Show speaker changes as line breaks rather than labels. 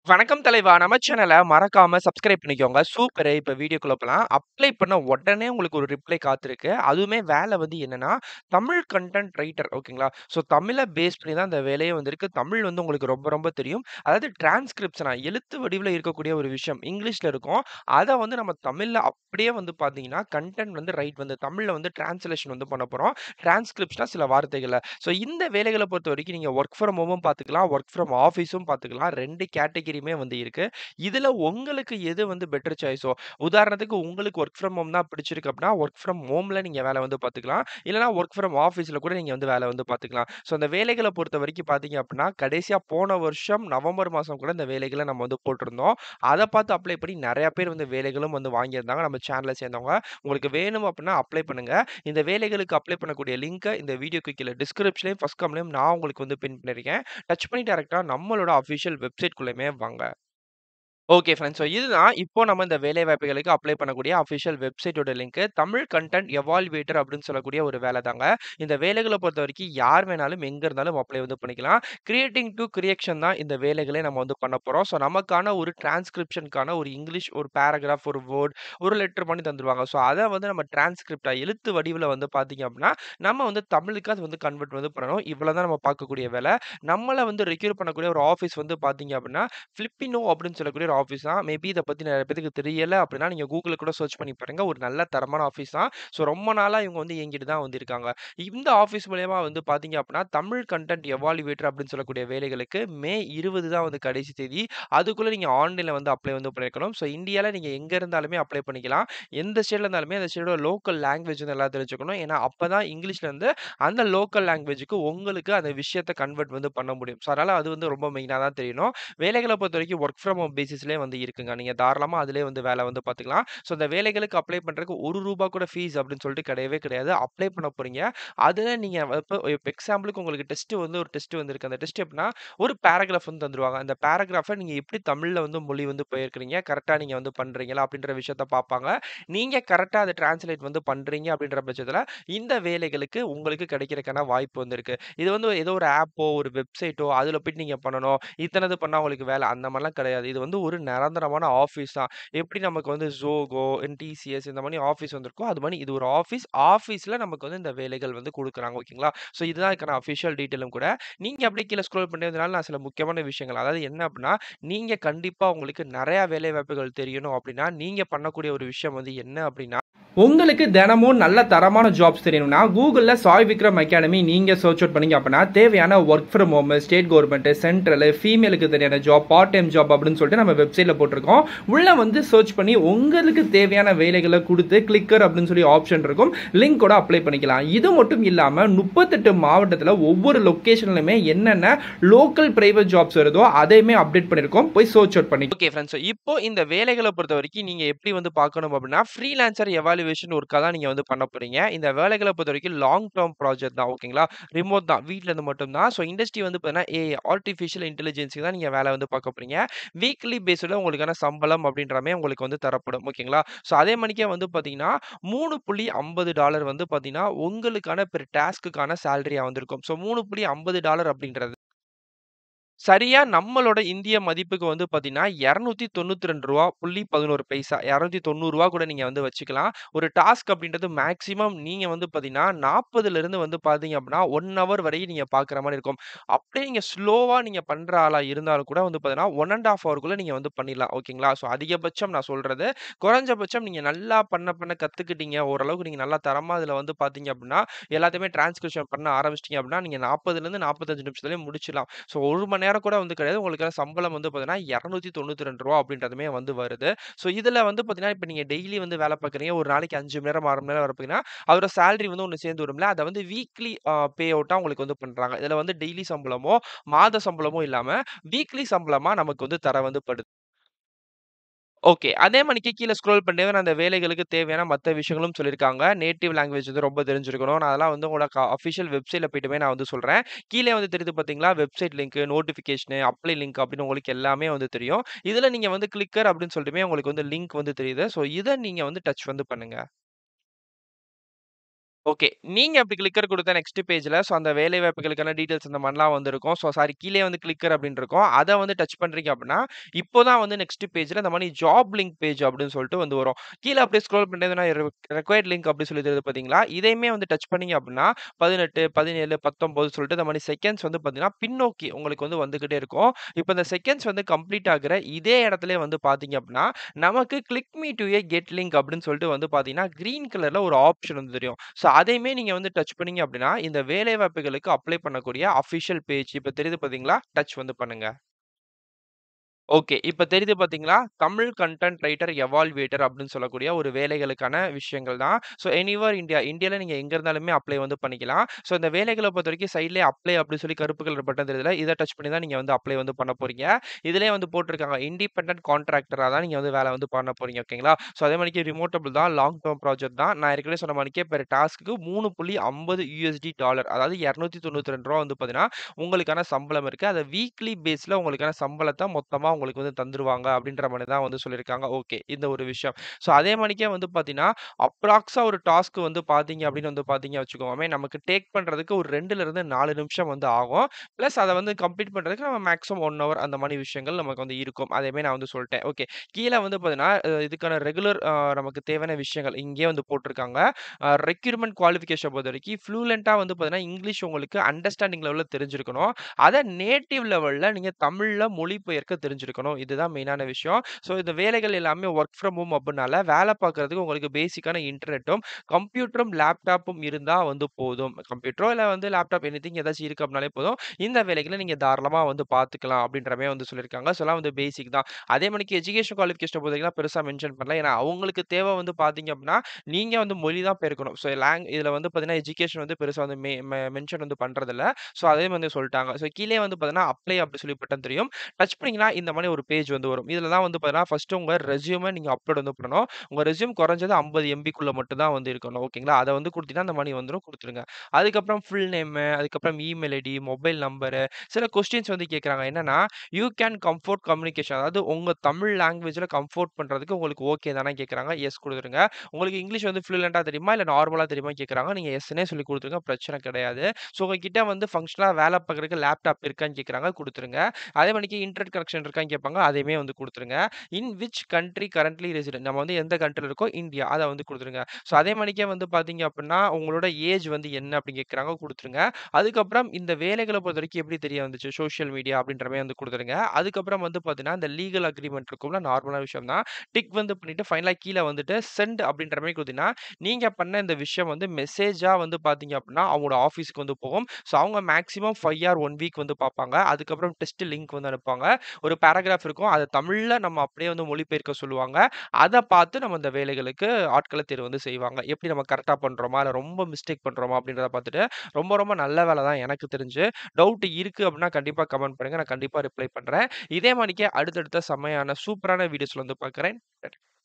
வணக்கம் தலைவா! நம்ம சேனல மறக்காம சப்ஸ்கிரைப் பண்ணிக்கோங்க. சூப்பரு! இப்ப வீடியோக்குள்ள போலாம். அப்ளை பண்ண உடனே உங்களுக்கு ஒரு ரிப்ளை காத்திருக்கு. அதுவுமே வேலை வந்து என்னன்னா, தமிழ் கன்டென்ட் ரைட்டர் ஓகேங்களா? ஸோ தமிழ பேஸ் பண்ணி தான் இந்த வேலையே வந்திருக்கு. தமிழ் வந்து உங்களுக்கு ரொம்ப ரொம்ப தெரியும். அதாவது டிரான்ஸ்கிரிப்ஷனா எழுத்து வடிவில இருக்கக்கூடிய ஒரு விஷயம். இங்கிலீஷ்ல இருக்கும். அத வந்து நம்ம தமிழ்ல அப்படியே வந்து பார்த்தீங்கன்னா, கன்டென்ட் வந்து ரைட் வந்து தமிழ்ல வந்து டிரான்ஸ்லேஷன் வந்து பண்ண போறோம். டிரான்ஸ்கிரிப்ஷனா சில வார்த்தைகள. ஸோ இந்த வேலைகள பொறுத்தவரைக்கும் நீங்க வொர்க் ஃப்ரம் ஹோமும் பார்த்துக்கலாம். வொர்க் ஃப்ரம் ஆஃபீஸும் பார்த்துக்கலாம். 2 கேட்டகரியுமே வந்து இருக்கு. இதுல உங்களுக்கு எது வந்து பெட்டர் சாய்ஸோ உதாரணத்துக்கு உங்களுக்கு வொர்க் ஃப்ரம் ஹோம் தான் பிடிச்சிருக்கு அப்படின்னா, வொர்க் ஃப்ரம் ஹோம்ல நீங்க வேலை வந்து பார்த்துக்கலாம். இல்லன்னா வொர்க் ஃப்ரம் ஆஃபீஸ்ல கூட நீங்க வந்து வேலை வந்து பார்த்துக்கலாம். ஸோ அந்த வேலைகள பொறுத்தவரைக்கும் பார்த்தீங்க அப்படின்னா, கடைசியா போன வருஷம் நவம்பர் மாசம் கூட இந்த வேலைகள நம்ம வந்து போட்டிருந்தோம். அத பார்த்து அப்ளை பண்ணி நெறைய பேர் வந்து வேலைகளும் வந்து வாங்கியிருந்தாங்க. நம்ம சேனல சேர்ந்தவங்க. உங்களுக்கு வேணும் அப்படின்னா அப்ளை பண்ணுங்க. இந்த வேலைகளுக்கு அப்ளை பண்ணக்கூடிய லிங்க்க இந்த வீடியோக்கு கீழ டிஸ்கிரிப்ஷன்லயும், ஃபர்ஸ்ட் கமெண்ட்லயும் நான் உங்களுக்கு வந்து பின் பண்ணியிருக்கேன். டச் பண்ணி டைரக்ட்டா நம்மளோட அஃபிஷியல் வெப்சைட் குள்ளயுமே வாங்க. Okay friends. ஸோ இதுதான் இப்போ நம்ம இந்த வேலை வாய்ப்புகளுக்கு அப்ளை பண்ணக்கூடிய அஃபிஷியல் வெப்சைட்டோட லிங்க். தமிழ் கன்டென்ட் எவால்வேட்டர் அப்படின்னு சொல்லக்கூடிய ஒரு வேலை தாங்க. இந்த வேலைகள பொறுத்தவரைக்கும் யார் வேணாலும் எங்க இருந்தாலும் அப்ளை வந்து பண்ணிக்கலாம். கிரியேட்டிங் டூ கிரியேஷன் தான் இந்த வேலைகளே நம்ம வந்து பண்ண போறோம். ஸோ நமக்கான ஒரு டிரான்ஸ்கிரிப்ஷனுக்கான ஒரு இங்கிலீஷ் ஒரு பேராகிராஃப், ஒரு வேர்ட், ஒரு லெட்டர் பண்ணி தந்துருவாங்க. ஸோ அத வந்து நம்ம டிரான்ஸ்கிரிப்ட்டா எழுத்து வடிவில வந்து பார்த்தீங்க அப்படின்னா, நம்ம வந்து தமிழுக்கு அது வந்து கன்வெர்ட் வந்து பண்ணணும். இவ்வளவு தான் நம்ம பார்க்கக்கூடிய வேலை. நம்மள வந்து ரெக்ரூட் பண்ணக்கூடிய ஒரு ஆஃபீஸ் வந்து பார்த்தீங்க அப்படின்னா, பிலிப்பினோ அப்படின்னு சொல்லக்கூடிய ஒரு ஆஃபீஸ் தான். மேபி இத பத்தி நெறைய பேத்துக்கு தெரியல அப்படின்னா, நீங்க Googleல கூட சர்ச் பண்ணி பாருங்க. ஒரு நல்ல தரமான ஆஃபீஸ் தான். ஸோ ரொம்ப நாளா இவங்க வந்து இயங்கிட்டு தான் வந்து இருக்காங்க. இந்த ஆஃபீஸ் மூலியமா வந்து பார்த்தீங்க அப்படின்னா, தமிழ் கன்டென்ட் எவால்வேட்டர் அப்படின்னு சொல்லக்கூடிய வேலைகளுக்கு மே 20 தான் வந்து கடைசி தேதி. அதுக்குள்ள நீங்க ஆன்லைன்ல வந்து அப்ளை வந்து பண்ணியிருக்கணும். ஸோ இந்தியால நீங்க எங்க இருந்தாலுமே அப்ளை பண்ணிக்கலாம். எந்த ஸ்டேட்ல இருந்தாலுமே அந்த ஸ்டேட்டோட லோக்கல் லாங்குவேஜ் வந்து நல்லா தெரிஞ்சுக்கணும். ஏன்னா அப்பதான் இங்கிலீஷ்ல இருந்து அந்த லோக்கல் லாங்குவேஜ்க்கு உங்களுக்கு அந்த விஷயத்த கன்வெர்ட் வந்து பண்ண முடியும். ஸோ அதனால அது வந்து ரொம்ப மெயினா தான் தெரியணும். வேலைகள பொறுத்தவரைக்கும் வொர்க் ஃப்ரம் ஹோம் பேசிஸ்லயே வந்து இருக்குங்க. நீங்க தாராளமா அதிலேயே வந்து வேலை வந்து பார்த்துக்கலாம். ஸோ இந்த வேலைகளுக்கு அப்ளை பண்றதுக்கு ரூ. 1 கூட ஃபீஸ் அப்படின்னு சொல்லிட்டு கிடையவே கிடையாது. அப்ளை பண்ண போறீங்க. அதுல நீங்க இப்ப இப்ப எக்ஸாம்பிளுக்கு உங்களுக்கு டெஸ்ட் வந்து ஒரு டெஸ்ட் வந்திருக்கு. அந்த டெஸ்ட் எப்படின்னா, ஒரு பேராகிராஃப் வந்து தந்துருவாங்க. அந்த பேராகிராஃப நீங்க எப்படி தமிழ்ல வந்து மொழி வந்து பெயர்க்கிறீங்க, கரெக்ட்டா நீங்க வந்து பண்றீங்களா அப்படின்ற விஷயத்த பார்ப்பாங்க. நீங்க கரெக்ட்டா அத டிரான்ஸ்லேட் வந்து பண்றீங்க அப்படின்ற பட்சத்துல, இந்த வேலைகளுக்கு உங்களுக்கு கிடைக்கிறதுக்கான வாய்ப்பு வந்து இருக்கு. இது வந்து ஏதோ ஒரு ஆப்போ, ஒரு வெப்சைட்டோ அதுல போயிட்டு நீங்க பண்ணணும். இத்தனது பண்ணா உங்களுக்கு வேலை அந்த மாரிலாம் கிடையாது. இது வந்து ஒரு நிரந்தரமான ஆஃபீஸ் தான். எப்படி நமக்கு வந்து Zoho, டிசிஎஸ் இந்த மாரி ஆஃபீஸ் வந்திருக்கோ, அது மாரி இது ஒரு ஆஃபீஸ். ஆஃபீஸ்ல நமக்கு வந்து இந்த வேலைகள் வந்து குடுக்குறாங்க. ஓகேங்களா? ஸோ இதுதான் இதுக்கான அஃபிஷியல் டீட்டெயிலும் கூட. நீங்க அப்படியே கீழ ஸ்க்ரோல் பண்ணி வந்தனால நான் சில முக்கியமான விஷயங்கள் அதாவது என்ன அப்படின்னா, நீங்க கண்டிப்பா உங்களுக்கு நெறைய வேலை வாய்ப்புகள் தெரியணும் அப்படின்னா, நீங்க பண்ணக்கூடிய ஒரு விஷயம் வந்து என்ன அப்படின்னா, உங்களுக்கு தினமும் நல்ல தரமான ஜாப்ஸ் தெரியணும்னா, Googleல சாய் விக்ரம் அகாடமி நீங்க சர்ச் அவுட் பண்ணீங்க அப்படின்னா, தேவையான work from home, state government, central, ஃபீமேலுக்கு தேவையான ஜாப், பார்ட் டைம் ஜாப் அப்படின்னு சொல்லிட்டு நம்ம வெப்சைட்ல போட்டிருக்கோம். உள்ள வந்து சர்ச் பண்ணி உங்களுக்கு தேவையான வேலைகள குடுத்து கிளிக்கர் அப்படின்னு சொல்லி ஆப்ஷன் இருக்கும். லிங்கோட அப்ளை பண்ணிக்கலாம். இது மட்டும் இல்லாம 38 மாவட்டத்துல ஒவ்வொரு லொகேஷன்லயுமே என்னென்ன லோக்கல் பிரைவேட் ஜாப்ஸ் வருதோ அதையுமே அப்டேட் பண்ணியிருக்கோம். போய் சர்ச் அவுட் பண்ணி ஓகே ஃபிரெண்ட்ஸ். இப்போ இந்த வேலைகள பொறுத்தவரைக்கும் நீங்க எப்படி வந்து பார்க்கணும் அப்படின்னா, ஃப்ரீலான்சர் எவாலுவேஷன் ஒர்க்கா தான் நீங்க வந்து பண்ண போறீங்க. இந்த வேலைகள பொறுத்தவரைக்கும் லாங் டெர்ம் ப்ராஜெக்ட் தான். ஓகேங்களா? ரிமோட் தான். வீட்ல இருந்து மட்டும் தான். ஸோ இண்டஸ்ட்ரி வந்து பார்த்தீங்கன்னா, ஏஐ ஆர்டிஃபிஷியல் இன்டெலிஜென்ஸ்க்கு தான் நீங்க வேலை வந்து பார்க்க போறீங்க. வீக்லி பேஸ்ல உங்களுக்கான சம்பளம் அப்படின்றமே உங்களுக்கு வந்து தரப்படும். ஓகேங்களா? ஸோ அதே மாரிக்கே வந்து பார்த்தீங்கன்னா, $3.50 வந்து பார்த்தீங்கன்னா, உங்களுக்கான பெர் டாஸ்க்குக்கான சேலரியா வந்திருக்கும். ஸோ $3.50 அப்படின்றது சரியா நம்மளோட இந்திய மதிப்புக்கு வந்து பார்த்தீங்கன்னா, ரூ. 292.11 290 கூட நீங்க வந்து வச்சுக்கலாம். ஒரு டாஸ்க் அப்படின்றது மேக்ஸிமம் நீங்க வந்து பார்த்தீங்கன்னா, 40லிருந்து வந்து பார்த்தீங்க அப்படின்னா, 1 ஹவர் வரையும் நீங்க பார்க்குற மாரி இருக்கும். அப்படியே நீங்க ஸ்லோவா நீங்க பண்ற ஆளா இருந்தாலும் கூட வந்து பார்த்தீங்கன்னா, 1 1/2 ஹவர்க்குள்ள நீங்க வந்து பண்ணிடலாம். ஓகேங்களா? ஸோ அதிகபட்சம் நான் சொல்றது. குறைஞ்சபட்சம் நீங்க நல்லா பண்ண பண்ண கத்துக்கிட்டீங்க. ஓரளவுக்கு நீங்க நல்லா தரமா இதுல வந்து பார்த்தீங்க அப்படின்னா, எல்லாத்தையுமே டிரான்ஸ்கிரிப்ஷன் பண்ண ஆரம்பிச்சிட்டீங்க அப்படின்னா, நீங்க 40லிருந்து 45 நிமிஷத்திலேயே முடிச்சிடலாம். ஸோ 1 மணி நேரம் கூட வந்து கிடையாது. உங்களுக்கான சம்பளம் வந்து பார்த்தீங்கன்னா, ரூ. 292 அப்படின்றதுமே வந்து வருது. ஸோ இதுல வந்து பார்த்தீங்கன்னா, இப்ப நீங்க டெய்லி வந்து வேலை பார்க்குறீங்க. ஒரு நாளைக்கு 5 மணி நேரம், 6 மணி நேரம் வேலை பார்த்தீங்கன்னா, அதோட சேலரி வந்து ஒண்ணு சேர்ந்து வரும்ல. அத வந்து வீக்லி அ பே அவுட்டா உங்களுக்கு வந்து பண்றாங்க. இதுல வந்து டெய்லி சம்பளமோ, மாத சம்பளமோ இல்லாம, வீக்லி சம்பளமா நமக்கு வந்து தர வந்து படுது. ஓகே. அதே மாணிக்கு கீழ ஸ்க்ரோல் பண்ணவே நான் அந்த வேலைகளுக்கு தேவையான மத்த விஷயங்களும் சொல்லியிருக்காங்க. நேட்டிவ் லாங்குவேஜ் வந்து ரொம்ப தெரிஞ்சிருக்கணும். நான் அதெல்லாம் வந்து உங்களோட க அஃபிஷியல் வெப்சைட்ல போய்ட்டுமே நான் வந்து சொல்றேன். கீழயே வந்து தெரியுது பார்த்தீங்களா? Website link, notification, apply link அப்படின்னு உங்களுக்கு எல்லாமே வந்து தெரியும். இதுல நீங்க வந்து கிளிக்கர் அப்படின்னு சொல்லிட்டுமே உங்களுக்கு வந்து லிங்க் வந்து தெரியுது. ஸோ இத நீங்க வந்து டச் வந்து பண்ணுங்க. ஓகே. நீங்க அப்படி கிளிக்கர் குடுத்த நெக்ஸ்ட் பேஜ்ல ஸோ அந்த வேலை வாய்ப்புகளுக்கான டீட்டெயில்ஸ் இந்த மாரிலாம் வந்திருக்கும். ஸோ சாரி கீழயே வந்து கிளிக்கர் அப்படின்னு இருக்கும். அத வந்து டச் பண்றீங்க அப்படின்னா, இப்போ தான் வந்து நெக்ஸ்ட் பேஜ்ல இந்த மாரி ஜாப் லிங்க் பேஜ் அப்படின்னு சொல்லிட்டு வந்து வரும். கீழ அப்படியே ஸ்க்ரோல் பண்ணிட்டே ரெ ரெக்வயர்ட் லிங்க் அப்படி சொல்லி தெரியுது பார்த்தீங்களா? இதையுமே வந்து டச் பண்ணீங்க அப்படின்னா 18, 17, 19 சொல்லிட்டு இந்த மாரி செகண்ட்ஸ் வந்து பார்த்தீங்கன்னா, பின்னோக்கி உங்களுக்கு வந்து வந்துகிட்டே இருக்கும். இப்ப இந்த செகண்ட்ஸ் வந்து கம்ப்ளீட் ஆகுற இதே இடத்திலேயே வந்து பார்த்தீங்க அப்படின்னா, நமக்கு click me to a get link அப்படின்னு சொல்லிட்டு வந்து பார்த்தீங்கன்னா, கிரீன் கலர்ல ஒரு ஆப்ஷன் வந்து தெரியும். ஸோ அதையுமே நீங்க வந்து டச் பண்ணீங்க அப்படின்னா, இந்த வேலை வாய்ப்புகளுக்கு அப்ளை பண்ணக்கூடிய அஃபிஷியல் பேஜ் இப்ப தெரியுது பார்த்தீங்களா? டச் வந்து பண்ணுங்க. ஓகே. இப்ப தெரியுது பார்த்தீங்களா? தமிழ் கன்டென்ட் ரைட்டர் எவால்வேட்டர் அப்படின்னு சொல்லக்கூடிய ஒரு வேலைகளுக்கான விஷயங்கள் தான். ஸோ எனிவேர் இந்தியா இந்தியால நீங்க எங்க இருந்தாலுமே அப்ளை வந்து பண்ணிக்கலாம். ஸோ இந்த வேலைகள பொறுத்தவரைக்கும் சைட்லயே அப்ளை அப்படி சொல்லி கருப்பு கலர் பட்டன் தெரியுதுல, இத டச் பண்ணி தான் நீங்க வந்து அப்ளை வந்து பண்ண போறீங்க. இதிலேயே வந்து போட்டிருக்காங்க இண்டிபெண்டன்ட் கான்ட்ராக்டரா தான் நீங்க வந்து வேலை வந்து பண்ண போறீங்க. ஓகேங்களா? ஸோ அதே மாரிக்கு ரிமோட்டபிள் தான். லாங் டெர்ம் ப்ராஜெக்ட் தான். நான் ஏற்கனவே சொன்ன மாரிக்கே பெர் டாஸ்க்க்கு $3.50 டாலர் அதாவது ரூ. 292 வந்து பார்த்தீங்கன்னா, உங்களுக்கான சம்பளம் இருக்கு. அத வீக்லி பேஸ்ல உங்களுக்கான சம்பளத்த மொத்தமா உங்களுக்கு வந்து தந்துருவாங்க அப்படின்ற மாரி தான் வந்து சொல்லியிருக்காங்க. ஓகே. இந்த ஒரு விஷயம். ஸோ அதே மாரிக்கே வந்து பார்த்தீங்கன்னா, அப்ராக்ஸா ஒரு டாஸ்க் வந்து பார்த்தீங்க அப்படின்னு வந்து பார்த்தீங்க வச்சுக்கோங்கமே, நமக்கு டேக் பண்றதுக்கு ஒரு 2லிருந்து 4 நிமிஷம் வந்து ஆகும். பிளஸ் அத வந்து கம்ப்ளீட் பண்றதுக்கு நம்ம மேக்ஸிமம் 1 ஹவர் அந்த மாரி விஷயங்கள் நமக்கு வந்து இருக்கும். அதேமாரி நான் வந்து சொல்ட்டேன். ஓகே. கீழ வந்து பார்த்தீங்கன்னா, அ இதுக்கான ரெகுலர் அ நமக்கு தேவையான விஷயங்கள் இங்கேயே வந்து போட்டிருக்காங்க. அ ரெக்ரூட்மென்ட் குவாலிஃபிகேஷன் பொறுத்தவரைக்கும் ஃப்ளூயன்ட்டா வந்து பார்த்தீங்கன்னா, இங்கிலீஷ் உங்களுக்கு அண்டர்ஸ்டாண்டிங் லெவல்ல தெரிஞ்சிருக்கணும். அத நேட்டிவ் லெவல்ல நீங்க தமிழ்ல மொழிபெயர்க்க தெரிஞ்சிருக்கணும். இதுதான் மெயினான விஷயம். ஸோ இந்த வேலைகள் எல்லாமே வொர்க் ஃப்ரம் ஹோம் அப்படினால வேலை பார்க்கறதுக்கு உங்களுக்கு பேசிக்கான இன்டர்நெட்டும், கம்ப்யூட்டரும், லேப்டாப்பும் இருந்தா வந்து போதும். கம்ப்யூட்டரோ இல்ல வந்து லேப்டாப் எனிதிங் ஏதாச்சும் இருக்கு அப்படினாலே போதும். இந்த வேலைகள நீங்க தாராளமா வந்து பார்த்துக்கலாம் அப்படின்ற மாரி வந்து சொல்லியிருக்காங்க. ஸோ எல்லாம் வந்து பேசிக் தான். அதே மாரிக்கு எஜுகேஷன் குவாலிஃபிகேஷன பொறுத்தவரைக்கும் பெருசா மென்ஷன் பண்ணல. ஏன்னா அவங்களுக்கு தேவை வந்து பார்த்தீங்க அப்படின்னா, நீங்க வந்து மொழி தான் பெருக்கணும். ஸோ லேங் இதுல வந்து பார்த்தீங்கன்னா, எஜுகேஷன் வந்து பெருசா வந்து மெ மெ மென்ஷன் வந்து பண்றதில்ல. ஸோ அதே வந்து சொல்ட்டாங்க. ஸோ கீழயே வந்து பார்த்தீங்கன்னா, அப்ளை அப்படி சொல்லி பட்டன் தெரியும். டச் பண்ணீங்கன்னா, இந்த மாரி ஒரு பேஜ் வந்து வரும். இதுல தான் வந்து பார்த்தீங்கன்னா, ஃபர்ஸ்ட்டு உங்க ரெஸ்யூம நீங்க அப்லோட் வந்து பண்ணணும். உங்க ரெஸ்யூம் குறைஞ்சது 50 எம்பிக்குள்ள மட்டும் தான் வந்து இருக்கணும். ஓகேங்களா? அத வந்து குடுத்தீங்கன்னா, அந்த மணி வந்துரும் குடுத்துருங்க. அதுக்கப்புறம் ஃபுல் நேமு, அதுக்கப்புறம் இமெயில் ஐடி, மொபைல் நம்பரு, சில கொஸ்டின்ஸ் வந்து கேட்கறாங்க. என்னன்னா, யூ கேன் கம்ஃபோர்ட் கம்யூனிகேஷன் அதாவது உங்க தமிழ் லாங்குவேஜ்ல கம்ஃபோர்ட் பண்றதுக்கு உங்களுக்கு ஓகே தானே கேட்கறாங்க. எஸ் குடுத்துருங்க. உங்களுக்கு இங்கிலீஷ் வந்து ஃப்ளூயன்ட்டா தெரியுமா? இல்ல நார்மலா தெரியுமான்னு கேட்கறாங்க. நீங்க எஸ்ன்னே சொல்லி குடுத்துருங்க. பிரச்சனை கிடையாது. ஸோ உங்ககிட்ட வந்து ஃபங்ஷனலா வேலை பார்க்கறதுக்கு லேப்டாப் இருக்கான்னு கேட்கறாங்க. குடுத்துருங்க. அதே மாரிக்கு இன்டர்நெட் கனெக்ஷன் இருக்கான்னு கேட்பாங்க. அதையுமே வந்து குடுத்துருங்க. In which country currently resident நம்ம வந்து எந்த கன்ட்ரில இருக்கோம்? இந்தியா. அத வந்து குடுத்துருங்க. ஸோ அதே மாரிக்கே வந்து பார்த்தீங்க அப்படின்னா, உங்களோட ஏஜ் வந்து என்ன அப்படின்னு கேட்கறாங்க. குடுத்துருங்க. அதுக்கப்புறம் இந்த வேலைகள பொறுத்தவரைக்கும் எப்படி தெரிய வந்துச்சு? சோசியல் மீடியா அப்படின்ற மாரி வந்து குடுத்துருங்க. அதுக்கப்புறம் வந்து பார்த்தீங்கன்னா, இந்த லீகல் அக்ரீமென்ட் இருக்கும்ல நார்மலான விஷயம் தான். டிக் வந்து பண்ணிட்டு ஃபைனலா கீழ வந்துட்டு சென்ட் அப்படின்ற மாரி குடுத்தீங்கன்னா, நீங்க பண்ண இந்த விஷயம் வந்து மெசேஜா வந்து பார்த்தீங்க அப்படின்னா, அவங்களோட ஆஃபீஸ்க்கு வந்து போகும். ஸோ அவங்க மேக்ஸிமம் 5 ஆர் 1 வீக் வந்து பார்ப்பாங்க. அதுக்கப்புறம் டெஸ்ட் லிங்க் வந்து அனுப்புவாங்க. ஒரு பேராகிராஃப் இருக்கும். அத தமிழ்ல நம்ம அப்படியே வந்து மொழிபெயர்க்க சொல்லுவாங்க. அத பார்த்து நம்ம இந்த வேலைகளுக்கு ஆட்கள தேர்வு வந்து செய்வாங்க. எப்படி நம்ம கரெக்ட்டா பண்றோமா? இல்ல ரொம்ப மிஸ்டேக் பண்றோமா? அப்படின்றத பார்த்துட்டு, ரொம்ப ரொம்ப நல்ல வேலை தான் எனக்கு தெரிஞ்சு. டவுட் இருக்கு அப்படின்னா கண்டிப்பா கமெண்ட் பண்ணுங்க. நான் கண்டிப்பா ரிப்ளை பண்றேன். இதே மாரிக்கே அடுத்தடுத்த செம்மையான சூப்பரான வீடியோஸ்ல வந்து பார்க்குறேன்.